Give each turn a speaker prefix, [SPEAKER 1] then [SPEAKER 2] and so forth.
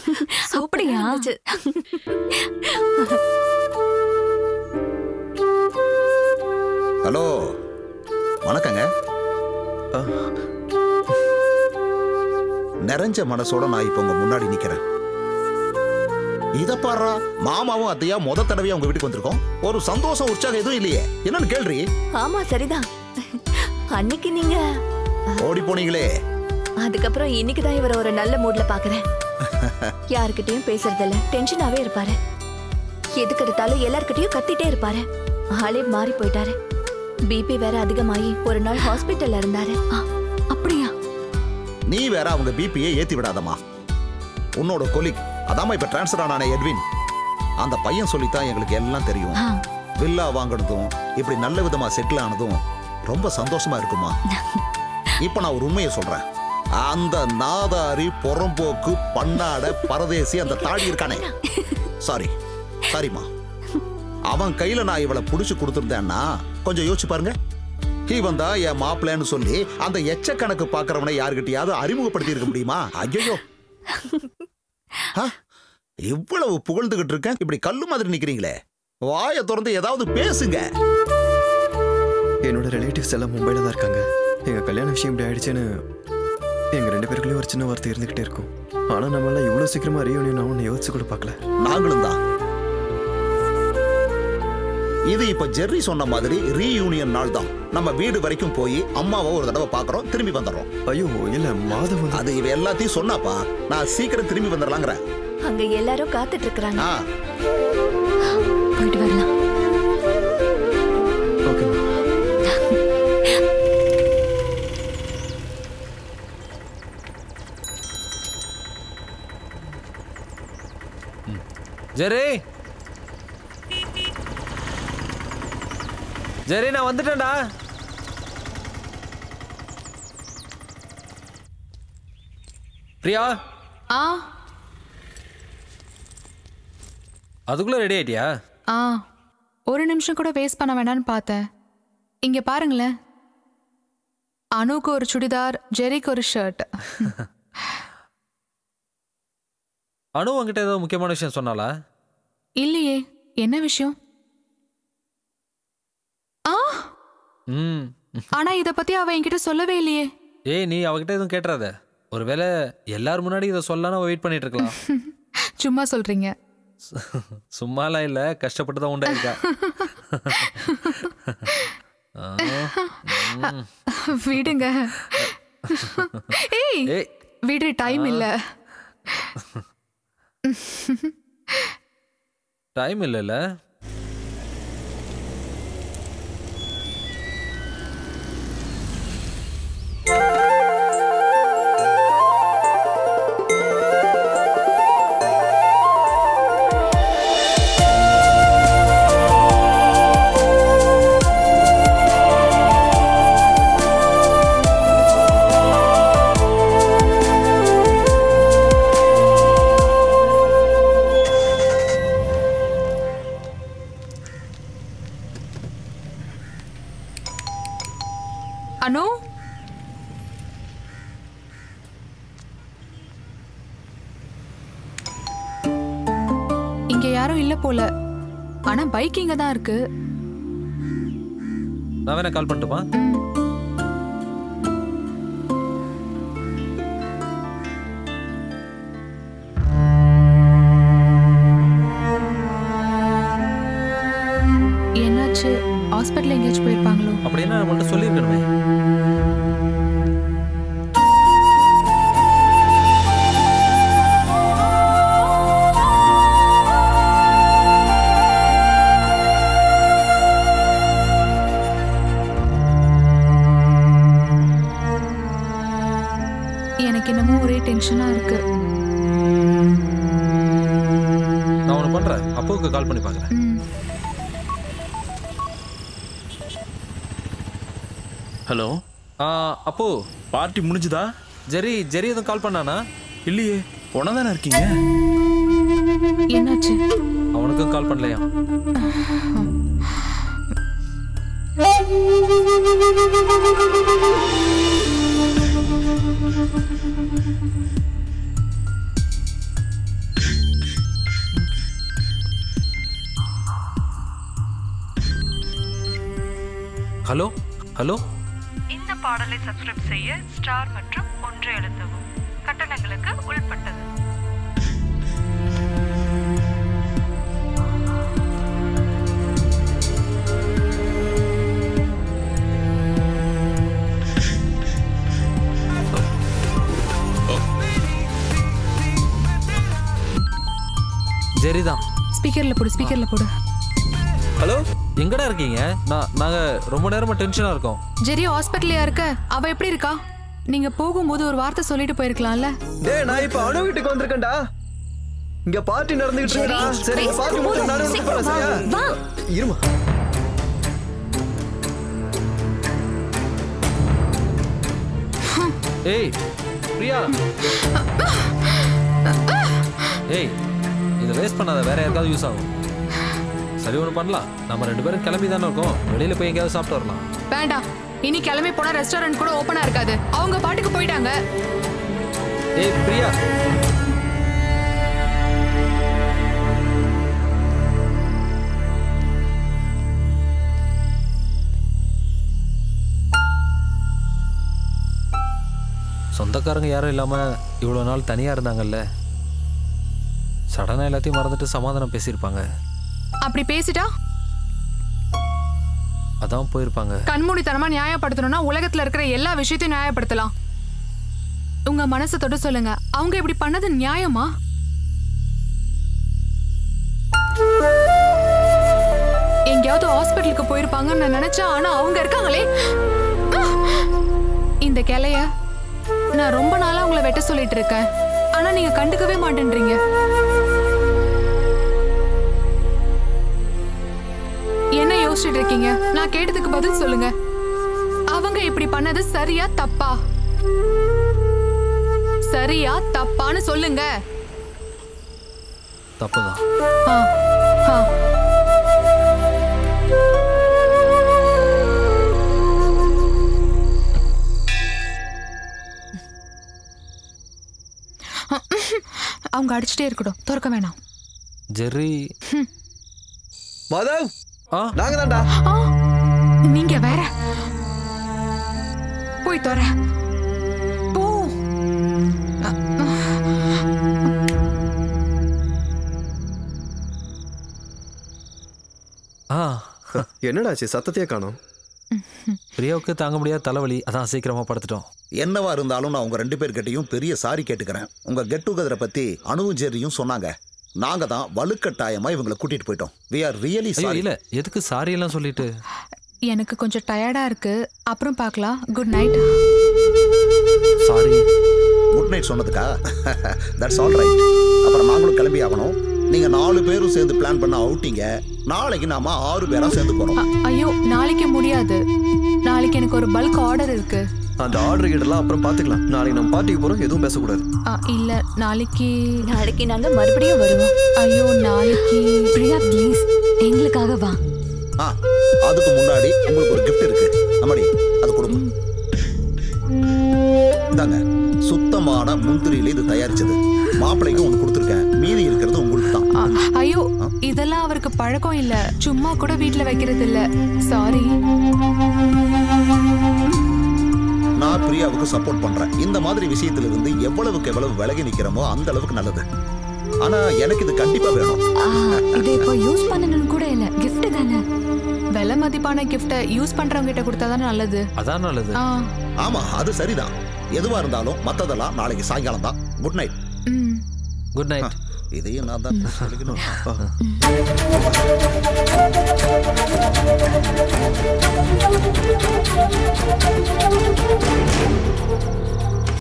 [SPEAKER 1] அப்படியா
[SPEAKER 2] இருந்துச்சு.
[SPEAKER 3] ஹலோ வணக்கங்க நிறைஞ்ச மனசோட நான் இப்ப உங்க முன்னாடி நிக்கிறேன் இத பாரு மாமாவும் அத்தையா முத தடவையா உங்க வீட்டுக்கு வந்திருக்கோம் ஒரு சந்தோஷம் உற்சாகம் எதுவும் இல்லையே என்னன்னு கேள்றி
[SPEAKER 2] ஆமா சரிதான் அன்னைக்கு நீங்க
[SPEAKER 3] ஓடி போனீங்களே
[SPEAKER 2] அதுக்கப்புறம் இன்னைக்கு தான் இவரை ஒரு நல்ல மூட்ல பாக்குறேன் யாருக்கிட்டயும் பேசுறது இல்ல டென்ஷனாவே இருப்பாரு எதுக்கு எடுத்தாலும் எல்லார்கிட்டயும் கத்திட்டே இருப்பாரு ஆளே மாறி போயிட்டாரு பிபி வேற அதிகமாயி ஒரு நாள் ஹாஸ்பிட்டல்ல இருந்தாரு
[SPEAKER 1] ஆ, அப்படியா
[SPEAKER 3] நீ வேற அவங்க பிபியை ஏத்தி விடாதம்மா உன்னோட கொலிக் அதாம்மா இப்ப டிரான்ஸ்ஃபர் ஆனானே எட்வின் அந்த பையன் சொல்லித்தான் எங்களுக்கு எல்லாம் தெரியும்
[SPEAKER 1] ஆ,
[SPEAKER 3] வில்லா வாங்கினதும் இப்படி நல்ல விதமா செட்டில் ஆனதும் ரொம்ப சந்தோஷமா இருக்குமா இப்ப நான் ஒரு உண்மையை சொல்றேன் அந்த நாதாரி புறம்போக்கு பன்னாட பரதேசி அந்த தாடி இருக்கானே சாரி சாரிம்மா அவன் கையில நான் இவளை புடிச்சு கொடுத்துருந்தேன்னா கொஞ்சம் யோசிச்சு பாருங்க இவன் தான் என் மாப்பிள்ளைன்னு சொல்லி அந்த எச்ச கணக்கு பாக்குறவனை யாருக்கிட்டயாவது அறிமுகப்படுத்தி இருக்க முடியுமா ஐயோ இவ்வளவு புகழ்ந்துகிட்டு இருக்கேன் இப்படி கல்லு மாதிரி நிக்கிறீங்களே வாயை திறந்து ஏதாவது பேசுங்க
[SPEAKER 4] என்னோட ரிலேட்டிவ்ஸ் எல்லாம் மும்பையில் தான் இருக்காங்க எங்கள் கல்யாண விஷயம் இப்படி ஆயிடுச்சுன்னு எங்கள் ரெண்டு பேருக்குள்ளேயும் ஒரு சின்ன வார்த்தை இருந்துக்கிட்டே இருக்கும் ஆனால் நம்மளாம் இவ்வளோ சீக்கிரமாக ரீயூனியன் ஆகும்னு யோசிச்சு கூட பார்க்கல
[SPEAKER 3] நாங்களும் தான் இது இப்ப ஜெர்ரி சொன்ன மாதிரி ரீயூனியன் நாள் தான் நம்ம வீடு வரைக்கும் போய் அம்மாவை ஒரு தடவை பாக்குறோம் திரும்பி வந்துடுறோம்
[SPEAKER 4] ஐயோ இல்லை மாதம் வந்து
[SPEAKER 3] அது இவ எல்லாத்தையும் சொன்னாப்பா நான் சீக்கிரம் திரும்பி வந்துடலாங்கிற
[SPEAKER 2] அங்க எல்லாரும் காத்துட்டு இருக்காங்க
[SPEAKER 3] ஆ
[SPEAKER 1] போயிட்டு வரலாம்
[SPEAKER 4] ஓகேம்மா
[SPEAKER 5] ஜெரி ஜெரி நான் வந்துட்டேன்டா பிரியா
[SPEAKER 6] ஆ
[SPEAKER 5] அதுக்குள்ள ரெடி ஆயிட்டியா
[SPEAKER 6] ஆ ஒரு நிமிஷம் கூட வேஸ்ட் பண்ண வேணாம்னு பார்த்தேன் இங்க பாருங்களேன் அனுக்கு ஒரு சுடிதார் ஜெரிக்கு ஒரு ஷர்ட்
[SPEAKER 5] அனு உன்கிட்ட ஏதோ முக்கியமான விஷயம் சொன்னாலா
[SPEAKER 6] இல்லையே என்ன விஷயம் ஆ
[SPEAKER 5] ம்
[SPEAKER 6] ஆனா இத பத்தி அவ என்கிட்ட சொல்லவே இல்லையே
[SPEAKER 5] ஏய் நீ அவகிட்ட எதுவும் கேட்டுறாத ஒருவேளை எல்லார் முன்னாடி இதை சொல்லலாம்னு வெயிட் பண்ணிட்டு இருக்கலாம்
[SPEAKER 6] சும்மா சொல்றீங்க
[SPEAKER 5] சும்மாலாம் இல்லை கஷ்டப்பட்டு தான் உண்டாயிருக்கா ஆ, ம்.
[SPEAKER 6] விடுங்க ஏய்
[SPEAKER 5] ஏய்
[SPEAKER 6] விடு டைம் இல்ல
[SPEAKER 5] டைம் இல்லைல்ல
[SPEAKER 6] அனு இங்க யாரும் இல்ல போல ஆனா பைக் இங்க தான் இருக்கு
[SPEAKER 5] நான் வேணா கால் பண்ணட்டுமா
[SPEAKER 6] என்னாச்சு ஹாஸ்பிட்டல் எங்கேயாச்சும் போயிருப்பாங்களோ
[SPEAKER 5] அப்படின்னா நம்மள்ட்ட சொல்லியிருக்கணுமே
[SPEAKER 6] எனக்கு என்னமோ ஒரே டென்ஷனா இருக்கு
[SPEAKER 5] நான் ஒன்று பண்ணுறேன் அப்பாவுக்கு கால் பண்ணி பார்க்குறேன்
[SPEAKER 6] ம்.
[SPEAKER 7] ஹலோ
[SPEAKER 5] அப்போ
[SPEAKER 7] பார்ட்டி முடிஞ்சுதா
[SPEAKER 5] ஜெரி ஜெரி எதுவும் கால் பண்ணானா
[SPEAKER 7] இல்லையே பொண்ணா தானே இருக்கீங்க
[SPEAKER 6] என்னாச்சு
[SPEAKER 5] அவனுக்கும் கால் பண்ணலையா ஹலோ
[SPEAKER 8] இந்த பாடலை சப்ஸ்கிரைப் செய்ய ஸ்டார் மற்றும் ஒன்று எழுத்தவும் கட்டணங்களுக்கு உள்பட்டது
[SPEAKER 5] ஜெரிதான்
[SPEAKER 6] ஸ்பீக்கர்ல போடு ஸ்பீக்கர்ல போடு
[SPEAKER 4] ஹலோ
[SPEAKER 5] எங்கடா இருக்கீங்க நான் நாங்க ரொம்ப நேரமா டென்ஷனா இருக்கோம்
[SPEAKER 6] ஜெரி ஹாஸ்பிட்டல்லையா இருக்க அவ எப்படி இருக்கா நீங்க போகும்போது ஒரு வார்த்தை சொல்லிட்டு போயிருக்கலாம்ல
[SPEAKER 4] டேய் நான் இப்ப அணு வீட்டுக்கு வந்திருக்கேன்டா இங்க பார்ட்டி நடந்துகிட்டு இருக்குடா சரி பார்ட்டி முடிச்சு நானே வந்து போறேன் சரியா இருமா
[SPEAKER 5] ஏய் பிரியா ஏய் இதை வேஸ்ட் பண்ணாத வேற யாருக்காவது யூஸ் ஆகும் சரி ஒன்று பண்ணலாம் நம்ம ரெண்டு பேரும் கிளம்பி தானே இருக்கோம் வெளியில போய் எங்கேயாவது சாப்பிட்டு வரலாம்
[SPEAKER 6] வேண்டாம் இனி கிளம்பி போனா ரெஸ்டாரண்ட் கூட ஓப்பனா இருக்காது அவங்க பாட்டுக்கு போயிட்டாங்க
[SPEAKER 5] ஏய் பிரியா சொந்தக்காரங்க யாரும் இல்லாம இவ்வளோ நாள் தனியா இருந்தாங்கல்ல சடனா எல்லாத்தையும் மறந்துட்டு சமாதானம் பேசியிருப்பாங்க
[SPEAKER 6] அப்படி பேசிட்டா
[SPEAKER 5] அதான் போயிருப்பாங்க
[SPEAKER 6] கண்மூடித்தனமா நியாயப்படுத்தணும்னா உலகத்துல இருக்கிற எல்லா விஷயத்தையும் நியாயப்படுத்தலாம் உங்க மனசை தொட்டு சொல்லுங்க அவங்க இப்படி பண்ணது நியாயமா எங்கேயாவது ஹாஸ்பிட்டலுக்கு போயிருப்பாங்கன்னு நான் நினைச்சேன் ஆனா அவங்க இருக்காங்களே இந்த கிளைய நான் ரொம்ப நாளா உங்களை வெட்ட சொல்லிட்டு இருக்கேன் ஆனா நீங்க கண்டுக்கவே மாட்டேன்றீங்க என்ன யோசிச்சுட்டு இருக்கீங்க நான் கேட்டதுக்கு பதில் சொல்லுங்க அவங்க இப்படி பண்ணது சரியா தப்பா சரியா தப்பான்னு சொல்லுங்க
[SPEAKER 5] தப்புதான்
[SPEAKER 6] ஆ, ஆ. அவங்க அடிச்சுட்டே இருக்கட்டும் திறக்க வேணாம்
[SPEAKER 5] ஜெர்ரி
[SPEAKER 4] மாதவ்
[SPEAKER 5] ஆ
[SPEAKER 4] நாங்க தான்டா
[SPEAKER 6] ஆ, நீங்க வேற போய் தோற போ
[SPEAKER 5] ஆ
[SPEAKER 4] என்னடாச்சு சத்தத்தையே காணோம்
[SPEAKER 5] பிரியாவுக்கு தாங்க முடியாத தலைவலி அதான் சீக்கிரமா படுத்துட்டோம்
[SPEAKER 3] என்னவா இருந்தாலும் நான் உங்க ரெண்டு பேர்கிட்டயும் பெரிய சாரி கேட்டுக்கிறேன் உங்க கெட் டுகெதரை பத்தி அணுவும் ஜெர்ரியும் சொன்னாங்க நாங்க தான் வலுக்கட்டாயமா இவங்களை கூட்டிட்டு போயிட்டோம் வி ஆர் ரியலி
[SPEAKER 5] ஐயோ
[SPEAKER 3] சாரி
[SPEAKER 5] இல்ல எதுக்கு சாரி எல்லாம் சொல்லிட்டு
[SPEAKER 6] எனக்கு கொஞ்சம் டயர்டா இருக்கு அப்புறம் பார்க்கலாம் good night
[SPEAKER 5] sorry
[SPEAKER 3] good night சொன்னதுக்கா தட்ஸ் ஆல் ரைட் அப்புறம் நாங்களும் கிளம்பி ஆகணும் நீங்க நாலு பேரும் சேர்ந்து பிளான் பண்ண அவுட்டிங்க நாளைக்கு நாம ஆறு பேரா சேர்ந்து போறோம்
[SPEAKER 6] அ- ஐயோ நாளைக்கு முடியாது நாளைக்கு எனக்கு ஒரு பல்க் ஆர்டர் இருக்கு
[SPEAKER 4] அந்த ஆர்டர் கிட்டலாம் அப்புறம் பாத்துக்கலாம் நாளைக்கு நம்ம பார்ட்டிக்கு போறோம் எதுவும் பேசக்கூடாது
[SPEAKER 6] அ, இல்ல நாளைக்கு
[SPEAKER 2] நாளைக்கு நாங்க மறுபடியும் வருவோம்
[SPEAKER 6] ஐயோ நாளைக்கு
[SPEAKER 1] பிரியா ப்ளீஸ் எங்களுக்காக வா
[SPEAKER 3] ஆ அதுக்கு முன்னாடி உங்களுக்கு ஒரு gift இருக்கு நம்மடி அது கொடுங்க இந்தாங்க சுத்தமான முந்திரியில இது தயாரிச்சது மாப்பிள்ளைக்கு ஒன்று கொடுத்துருக்கேன் மீதி இருக்கிறது உங்களுக்கு தான்
[SPEAKER 6] அ, ஐயோ இதெல்லாம் அவருக்கு பழக்கம் இல்ல சும்மா கூட வீட்ல வைக்கிறது இல்ல சாரி
[SPEAKER 3] நான் பிரியாவுக்கு சப்போர்ட் பண்றேன் இந்த மாதிரி விஷயத்துல இருந்து எவ்வளவுக்கு எவ்வளவு விலகி நிக்கிறோமோ அந்த அளவுக்கு நல்லது ஆனா எனக்கு இது கண்டிப்பா வேணும்
[SPEAKER 1] ஆ, இதை இப்போ யூஸ் பண்ணணும்னு கூட இல்ல gift தானே
[SPEAKER 6] விலை மதிப்பான கிஃப்ட யூஸ் பண்றவங்க கிட்ட கொடுத்தாதான் நல்லது
[SPEAKER 5] அதான் நல்லது
[SPEAKER 6] ஆ
[SPEAKER 3] ஆமா அது சரிதான் எதுவா இருந்தாலும் மத்ததெல்லாம் நாளைக்கு சாயங்காலம் தான் good night
[SPEAKER 6] hmm
[SPEAKER 5] good night
[SPEAKER 3] இதையும் நான் தான் சொல்லிக்கணும்